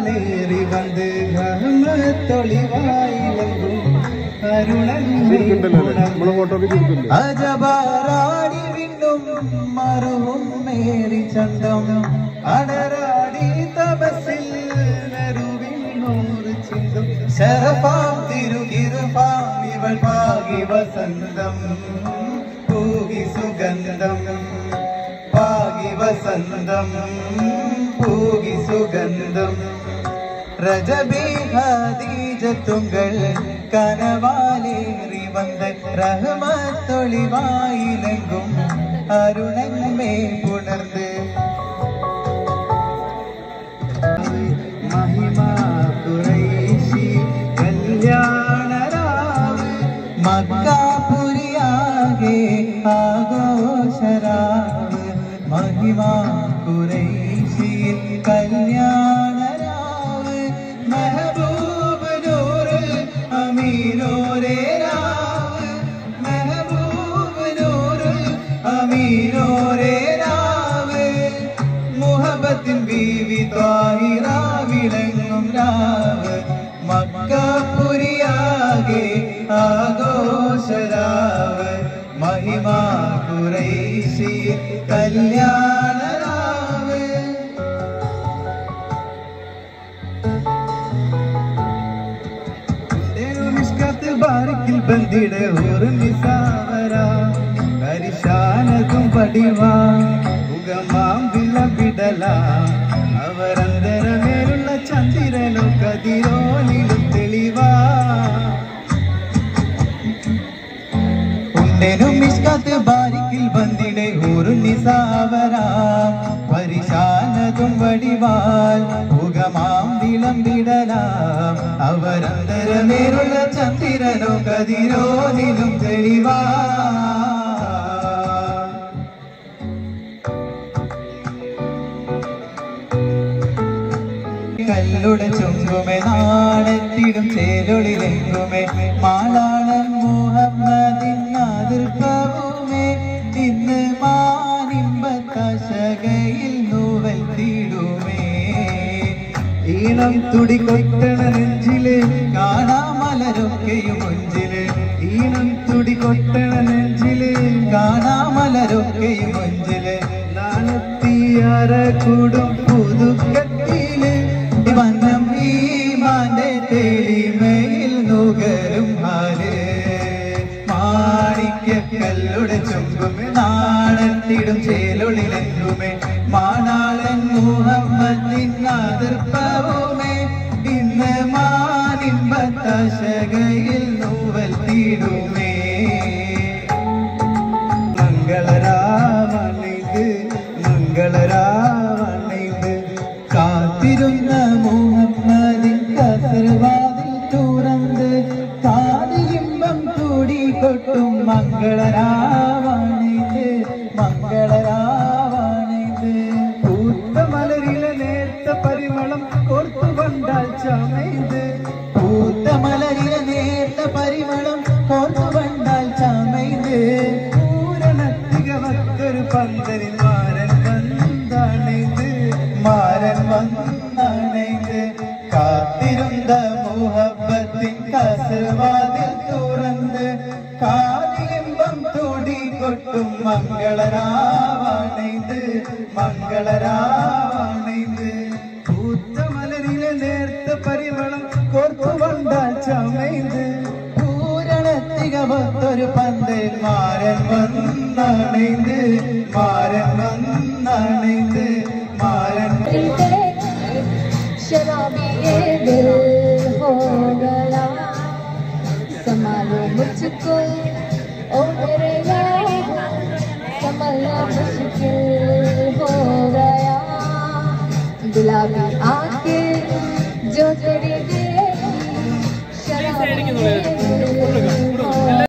കനവാലേറി വന്ന് തൊളിവായിലെങ്കും അരുണൻ നമ്മളെ ഫോട്ടോ ഒക്കെ ചുരുക്കല്ലേ അജബാറാടി വിണ്ണും മറുവും മേരി ചന്തം അടരാടി തപസിൽ നെറുവിണ്ണൂറ് ചിന്തും ശരഫാം തിരുകിരുഫാം ഇവൾ പാകി വസന്തം പൂകി സുഗന്ധം പാകി വസന്തം പൂകി സുഗന്ധം ரஜபி ஹதீஜத்துங்கள் கனவாலேறி வந்த ரஹமத்தொளிவாயிலெங்கும் அருணன்மே புணர்ந்து மகிமா குறைஷி കല്യാണരാവ് മക്കാപുരിയാകെ ആഘോഷരാവ് മഹിമ കുറേശിയിൽ കല്യാണരാവ് മെഹബൂബ് നൂറ് അമീനോരേ രാവ് മെഹബൂബ് നൂറ് അമീനോരേ രാവ് മുഹബത്തിൻ ബീവി ത്വാഹിറ വിളങ്ങും രാവ് മക്കാപുരിയാകെ ആഘോഷരാവ് മഹിമ കുറേശി കല്യാണരാവ് മിഷ്കത്ത് ബാരിക്കിൽ ബന്ദിടെ ഒരു നിസാവര പരിശാനതും പടിവാ മുഖമാം വിളവിടല അവരന്തരമേലുള്ള ചന്ദ്രനോ കതിരോനിലും തെളിവാ ഉണ്ടേനും മിഷ്കത്ത് ബാരിക്കിൽ ബന്ദിടെ ഒരു നിസാവര പരിശാനതും വടിവാൽ മുഖമാം വിളമ്പിടലാം അവരന്തരമേലുള്ള ചന്ദ്രനോ കതിരോനിലും തെളിവാ കല്ലുടെ ചുങ്കുമെ നാളെത്തിടും ചേലൊളിലെങ്കുമേ മാളാളൻ മുഹമ്മദിൻ നാതിർപ്പവുമേ ഇന്ന് മാനിമ്പത്തശകയിൽ നൂവൽ തീടുമേ ഈണം തുടി കൊട്ടണ നെഞ്ചില് കാണാമലരൊക്കെയും മുഞ്ചില് ഈണം തുടി കൊട്ടണ നെഞ്ചില് കാണാമലരൊക്കെയും മുഞ്ചില് നാണത്തിയാറ കൂടും പുതുക്കത്തില് വന്നം ഈമാന്റെ തെളിമയിൽ നുകരും ഹാല് മാണിക്കല്ലുടെ ചുങ്കുമേ നാളത്തിടും ചേലൊളിലെങ്കുമേ മാണാളൻ മുഹമ്മദിൻ അതിർപ്പവുമേ ഇന്ന് മാനിമ്പത്തശകയിൽ നൂവൽ തീടുമേ മംഗളരാവണിത് മംഗളരാവണിത് കാത്തിരുന്ന മുഹമ്മദിൻ കസർവാതിൽ തുറന്ന് കാതിലിമ്പം കൂടി കൊട്ടും മംഗളരാവണിത് മംഗളരാവണിത് പൂത്ത മലരിലെ നേർത്ത പരിമളം കോർത്തു കൊണ്ടാൽ ചമയത് പൂത്ത മലരിലെ നേർത്ത പരിമളം കോർത്തു കൊണ്ടാൽ ചമയത് പൂരണത്തികമൊരു പന്തലിൽ മാരൻ വന്നണത് മാരൻ വന്നണത് കാത്തിരുന്ന മുഹബത്തിൻ കസവാതിൽ തുറന്ന് കാതിലിമ്പം തൂടി കൊട്ടും മംഗളരാവണിത് മംഗളരാവണിത് പൂത്ത മലരിലെ നേർത്ത പരിമളം കോർത്തു കൊണ്ടാൽ ചമയത് പൂരണത്തികമൊത്തൊരു പന്തൽ മാരൻ വന്നണത് മാരൻ വന്നണത് മാരൻ शराबी ये दिल हो गया संभालो मुझको ओ मेरे यार संभालना मुश्किल हो गया गुलाबी